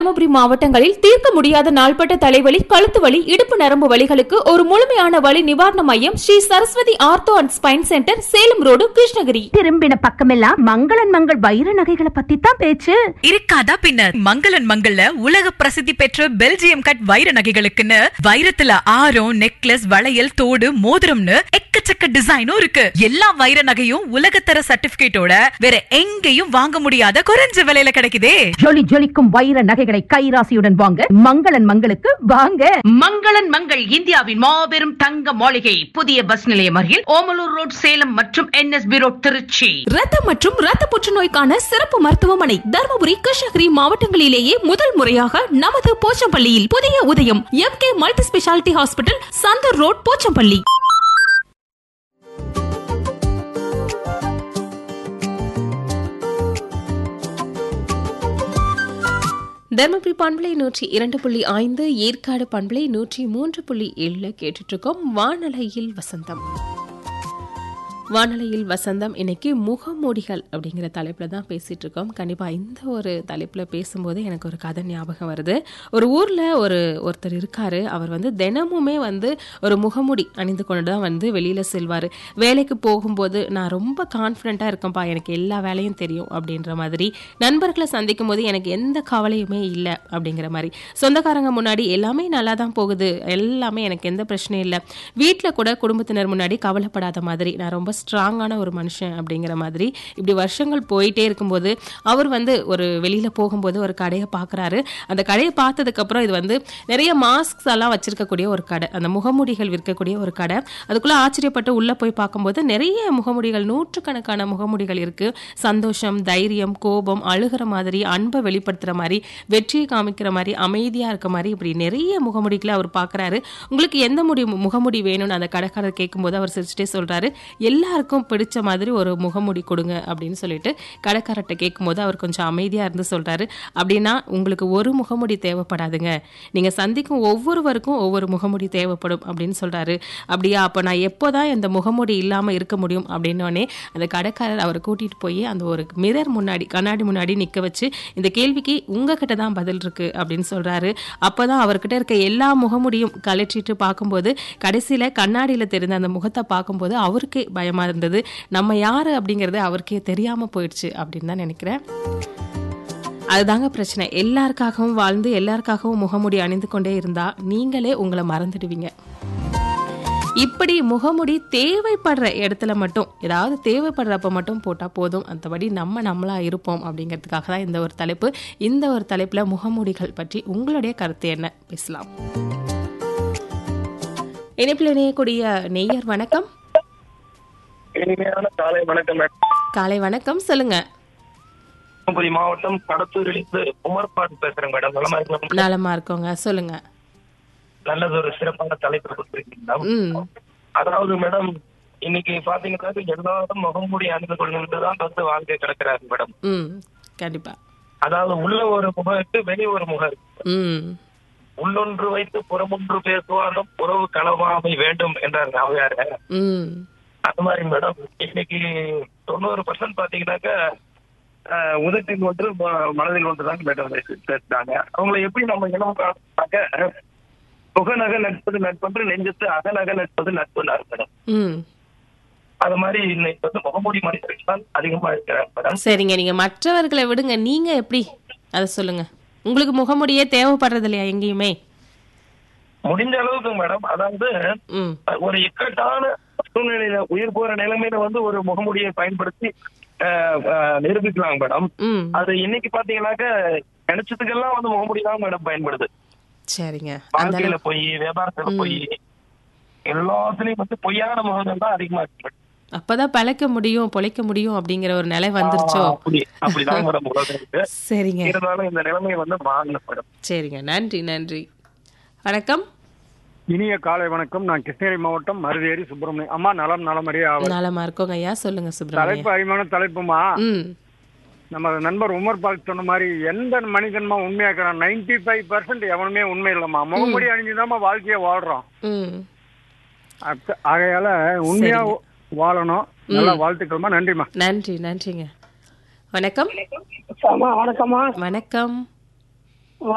தருமபுரி மாவட்டங்களில் தீர்க்க முடியாத நாள்பட்ட தலைவலி கழுத்து வலி இடுப்பு நரம்பு வலிகளுக்கு ஒரு முழுமையான வலி நிவாரண மையம் Shri Saraswathi ortho and spine centre Salem road Krishnagiri திரும்பின பக்கமெல்லாம் மங்களன் மங்கள் வைர நகைகளை பத்தி தான் பேச்சு இருக்காதா பின்ன மங்களன் மங்கள்ல உலக பிரசித்தி பெற்ற பெல்ஜியம் கட் வைர நகைகளுக்குன்னு வைரத்துல ஆரம் நெக்லஸ் வளையல் தோடு மோதிரம்னு எக்கச்சக்க டிசைனும் இருக்கு எல்லா வைர நகையும் உலகத்தர சர்டிபிகேட்டோட வேற எங்கேயும் வாங்க முடியாத குறைஞ்ச விலையில கிடைக்குதே ஜொலி ஜொலிக்கும் வைர நகைகளை கைராசியுடன் வாங்க மங்களன் மங்களுக்கு வாங்க மங்களன் மங்கள் இந்தியாவின் மாபெரும் தங்க மாளிகை புதிய பஸ் நிலையம் அருகில் ஓமலூர் ரோட் சேலம் மற்றும் என்எஸ்பி ரோட் திருச்சி ரத்தம் மற்றும் ரத்த புற்றுநோய்க்கான சிறப்பு மருத்துவமனை தருமபுரி கிருஷ்ணகிரி மாவட்டங்களிலேயே முதல் முறையாக நமது போச்சம்பள்ளியில் புதிய உதயம் M K multi speciality hospital Santhur road Pochampalli Dharmapuri பண்பலை நூற்றி இரண்டு புள்ளி ஐந்து ஏற்காடு பண்பலை நூற்றி மூன்று புள்ளி ஏழுல கேட்டுட்டு இருக்கோம் வானலையில் வசந்தம் வானலையில் வசந்தம் இன்னைக்கு முகமூடிகள் அப்படிங்கிற தலைப்பில் தான் பேசிட்டு இருக்கோம் கண்டிப்பாக இந்த ஒரு தலைப்பில் பேசும்போது எனக்கு ஒரு கதை ஞாபகம் வருது ஒரு ஊரில் ஒரு ஒருத்தர் இருக்காரு அவர் வந்து தினமுமே வந்து ஒரு முகமூடி அணிந்து கொண்டு தான் வந்து வெளியில் செல்வார் வேலைக்கு போகும்போது நான் ரொம்ப கான்ஃபிடென்ட்டாக இருக்கேன்ப்பா எனக்கு எல்லா வேலையும் தெரியும் அப்படின்ற மாதிரி நண்பர்களை சந்திக்கும் போது எனக்கு எந்த கவலையுமே இல்லை அப்படிங்கிற மாதிரி சொந்தக்காரங்க முன்னாடி எல்லாமே நல்லா தான் போகுது எல்லாமே எனக்கு எந்த பிரச்சனையும் இல்லை வீட்டில் கூட குடும்பத்தினர் முன்னாடி கவலைப்படாத மாதிரி நான் ரொம்ப ஸ்ட்ராங்கான ஒரு மனுஷன் அப்படிங்கிற மாதிரி இப்படி வருஷங்கள் போயிட்டே இருக்கும்போது அவர் வந்து ஒரு வெளியில் போகும்போது ஒரு கடையை பார்க்குறாரு அந்த கடையை பார்த்ததுக்கப்புறம் இது வந்து நிறைய மாஸ்க்ஸ் எல்லாம் வச்சிருக்கக்கூடிய ஒரு கடை அந்த முகமூடிகள் விற்கக்கூடிய ஒரு கடை அதுக்குள்ளே ஆச்சரியப்பட்டு உள்ளே போய் பார்க்கும்போது நிறைய முகமூடிகள் நூற்றுக்கணக்கான முகமூடிகள் இருக்குது சந்தோஷம் தைரியம் கோபம் அழுகிற மாதிரி அன்பை வெளிப்படுத்துகிற மாதிரி வெற்றியை காமிக்கிற மாதிரி அமைதியாக இருக்க மாதிரி இப்படி நிறைய முகமூடிகளை அவர் பார்க்குறாரு உங்களுக்கு எந்த முடி முகமுடி வேணும்னு அந்த கடைக்காரர் கேட்கும்போது அவர் சிரிச்சுட்டே சொல்கிறாரு எல்லாருக்கும் பிடிச்ச மாதிரி ஒரு முகமுடி கொடுங்க அப்படின்னு சொல்லிட்டு கடைக்காரர்கிட்ட கேட்கும்போது அவர் கொஞ்சம் அமைதியாக இருந்து சொல்கிறாரு அப்படின்னா உங்களுக்கு ஒரு முகமுடி தேவைப்படாதுங்க நீங்கள் சந்திக்கும் ஒவ்வொருவருக்கும் ஒவ்வொரு முகமுடி தேவைப்படும் அப்படின்னு சொல்கிறாரு அப்படியா அப்போ நான் எப்போ தான் இந்த முகமுடி இல்லாமல் இருக்க முடியும் அப்படின்னோடனே அந்த கடைக்காரர் அவரை கூட்டிகிட்டு போய் அந்த ஒரு மிரர் முன்னாடி கண்ணாடி முன்னாடி நிற்க வச்சு இந்த கேள்விக்கு உங்ககிட்ட தான் பதில் இருக்கு அப்படின்னு சொல்கிறாரு அப்போ தான் அவர்கிட்ட இருக்க எல்லா முகமுடியும் கலற்றிட்டு பார்க்கும்போது கடைசியில் கண்ணாடியில் தெரிந்த அந்த முகத்தை பார்க்கும்போது அவருக்கே பயமாக இருந்தது நம்ம யார் அப்படிங்கிறது அவருக்கே தெரியாமல் போயிடுச்சு அப்படின்னு தான் நினைக்கிறேன் அதுதாங்க பிரச்சனை எல்லாருக்காகவும் வாழ்ந்து எல்லாருக்காகவும் முகமுடி அணிந்து கொண்டே இருந்தா நீங்களே உங்களை மறந்துடுவீங்க இப்படி முகமுடி தேவைப்படுற இடத்துல மட்டும் ஏதாவது தேவைப்படுறப்ப மட்டும் போட்டால் போதும் மற்றபடி நம்ம நம்மளா இருப்போம் அப்படிங்கிறதுக்காக தான் இந்த ஒரு தலைப்பு இந்த ஒரு தலைப்பில் முகமுடிகள் பற்றி உங்களுடைய கருத்து என்ன பேசலாம் இணைப்பில் இணையக்கூடிய நெய்யர் வணக்கம் இனிமையான காலை வணக்கம் மேடம் காலை வணக்கம் சொல்லுங்க தருமபுரி மாவட்டம் கடத்தூரிலிருந்து உமர்பாடு பேசுறேன் மேடம் நலமா இருக்கலாம் நலமா இருக்கோங்க சொல்லுங்க நல்லது ஒரு சிறப்பான தலைப்பு கொடுத்திருக்கீங்க ம் அதாவது மேடம் இன்னைக்கு பாத்தீங்கன்னா எல்லாரும் முகமூடி அணிந்து கொண்டு தான் வந்து வாழ்க்கை கிடக்கிறாரு மேடம் ம் கண்டிப்பா அதாவது உள்ள ஒரு முகம் இருக்கு வெளி ஒரு முகம் இருக்கு ம் உள்ளொன்று வைத்து புறமொன்று பேசுவாலும் உறவு களவாமை வேண்டும் என்றார் அவையாரு ம் அது மாதிரி மேடம் இன்னைக்கு தொண்ணூறு பர்சன்ட் பாத்தீங்கன்னாக்க ஆஹ், உதட்டில் ஒன்று ம- மனதில் ஒன்று தான் மேடம் பேசுறாங்க அவங்களை எப்படி நம்ம இனம் காணாக்க புகநக நட்பது நட்பன்று நெஞ்சத்து அகநக நட்பது நட்பு மேடம் ம் அது மாதிரி இன்னைக்கு வந்து முகமூடி மனிதர்கள் தான் அதிகமா இருக்கிறார் மேடம் சரிங்க நீங்க மற்றவர்களை விடுங்க நீங்க எப்படி அதை சொல்லுங்க உங்களுக்கு முகமுடியே தேவைப்படுறது இல்லையா எங்கேயுமே முடிஞ்ச அளவுக்கு மேடம் அதாவது ம் ஒரு இக்கட்டான சூழ்நிலையில உயிர் போற நிலைமையில வந்து ஒரு முகமூடியை பயன்படுத்தி ஆஹ், ஆஹ், நிரூபிக்கலாம் மேடம் ம் அது இன்னைக்கு பாத்தீங்கன்னாக்க நினைச்சதுக்கெல்லாம் வந்து முகமூடி தான் மேடம் பயன்படுது சரிங்க அந்த வாழ்க்கையில அளவு- போய் வியாபாரத்துல ம். போய் எல்லாத்துலயும் வந்து பொய்யான முகங்கள் தான் அதிகமா இருக்கு அப்பதான் பழைக்க முடியும் பொழைக்க முடியும் அப்படிங்கிற ஒரு நிலை வந்துருச்சோ ஆ, அப்படி அப்படிதான் மேடம் உலகம் இருக்கு சரிங்க இருந்தாலும் இந்த நிலைமை வந்து மாறல மேடம் சரிங்க நன்றி நன்றி வணக்கம் இனிய காலை வணக்கம் நான் கிருஷ்ணகிரி மாவட்டம் மருதேரி சுப்பிரமணியம் அம்மா நலம் நலமறிய ஆவல் நலமா இருக்கோங்க ஐயா சொல்லுங்க தலைப்பு சுப்பிரமணியம் அருமையான தலைப்புமா ம் நம்ம நண்பர் உமர் பாக் சொன்ன மாதிரி எந்த மனிதன்மா உண்மையா இருக்கிறான் நைன்டி ஃபைவ் பர்சன்ட் எவனுமே உண்மை இல்லம்மா முகமுடி அணிஞ்சுதாம்மா வாழ்க்கையை வாழ்றோம் ம் அத்த- ஆகையால உண்மையா வாழணும் நல்லா வாழ்த்துக்கள்மா நன்றிம்மா நன்றி நன்றிங்க வணக்கம் அம்மா வணக்கம்மா வணக்கம்